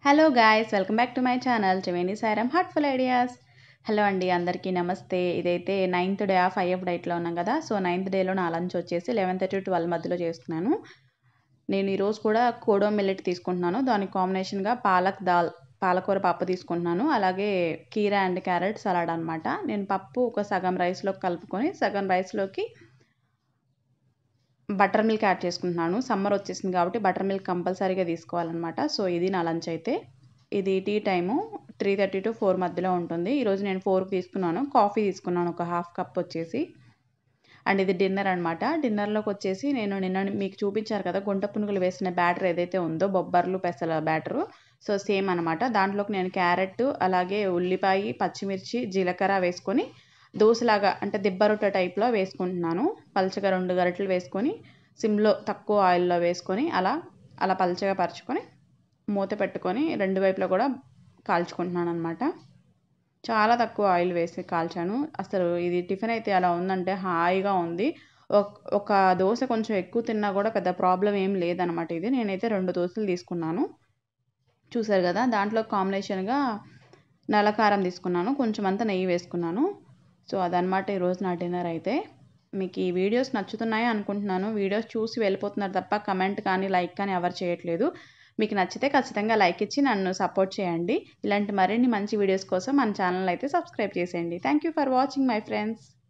hello guys welcome back to my channel Triveni Saram heartful ideas hello అండి అందరికీ నమస్తే ఇదైతే నైన్త్ డే ఆఫ్ ఐఎఫ్ డైట్లో ఉన్నాం కదా సో నైన్త్ డేలో నా లంచ్ వచ్చేసి లెవెన్ థర్టీ ట్వెల్వ్ మధ్యలో చేస్తున్నాను నేను ఈరోజు కూడా కోడో మిల్లెట్ తీసుకుంటున్నాను దానికి కాంబినేషన్గా పాలక్ దాల్ పాలకూర పప్పు తీసుకుంటున్నాను అలాగే కీరా అండ్ క్యారెట్ సలాడ్ అనమాట నేను పప్పు ఒక సగం రైస్లోకి కలుపుకొని సగం రైస్లోకి బటర్ మిల్క్ యాడ్ చేసుకుంటున్నాను సమ్మర్ వచ్చేసింది కాబట్టి బటర్ మిల్క్ కంపల్సరీగా తీసుకోవాలన్నమాట సో ఇది నా లంచ్ అయితే ఇది tea time three thirty to four మధ్యలో ఉంటుంది ఈరోజు నేను ఫోర్కి తీసుకున్నాను కాఫీ తీసుకున్నాను ఒక హాఫ్ కప్ వచ్చేసి అండ్ ఇది డిన్నర్ అనమాట డిన్నర్లోకి వచ్చేసి నేను నిన్న మీకు చూపించారు కదా గుంట పునుగులు వేసిన బ్యాటర్ ఏదైతే ఉందో బొబ్బర్లు పెసల బ్యాటరు సో సేమ్ అనమాట దాంట్లోకి నేను క్యారెట్ అలాగే ఉల్లిపాయ పచ్చిమిర్చి జీలకర్ర వేసుకొని దోశలాగా అంటే దిబ్బ రొట్టె టైప్లో వేసుకుంటున్నాను పల్చగా రెండు గరిటెలు వేసుకొని సిమ్లో తక్కువ ఆయిల్లో వేసుకొని అలా అలా పల్చగా పరుచుకొని మూత పెట్టుకొని రెండు వైపులా కూడా కాల్చుకుంటున్నాను అనమాట చాలా తక్కువ ఆయిల్ వేసి కాల్చాను అసలు ఇది టిఫిన్ అయితే అలా ఉందంటే హాయిగా ఉంది ఒక దోశ కొంచెం ఎక్కువ తిన్నా కూడా పెద్ద ప్రాబ్లం ఏం లేదనమాట ఇది నేనైతే రెండు దోశలు తీసుకున్నాను చూసారు కదా దాంట్లో కాంబినేషన్గా నల్లకారం తీసుకున్నాను కొంచెం అంతా నెయ్యి వేసుకున్నాను సో అదనమాట ఈరోజు నా డిన్నర్ అయితే మీకు ఈ వీడియోస్ నచ్చుతున్నాయి అనుకుంటున్నాను వీడియోస్ చూసి వెళ్ళిపోతున్నారు తప్ప కమెంట్ కానీ లైక్ కానీ ఎవరు చేయట్లేదు మీకు నచ్చితే ఖచ్చితంగా లైక్ ఇచ్చి నన్ను సపోర్ట్ చేయండి ఇలాంటి మరిన్ని మంచి వీడియోస్ కోసం మన ఛానల్ అయితే సబ్స్క్రైబ్ చేసేయండి thank for watching my friends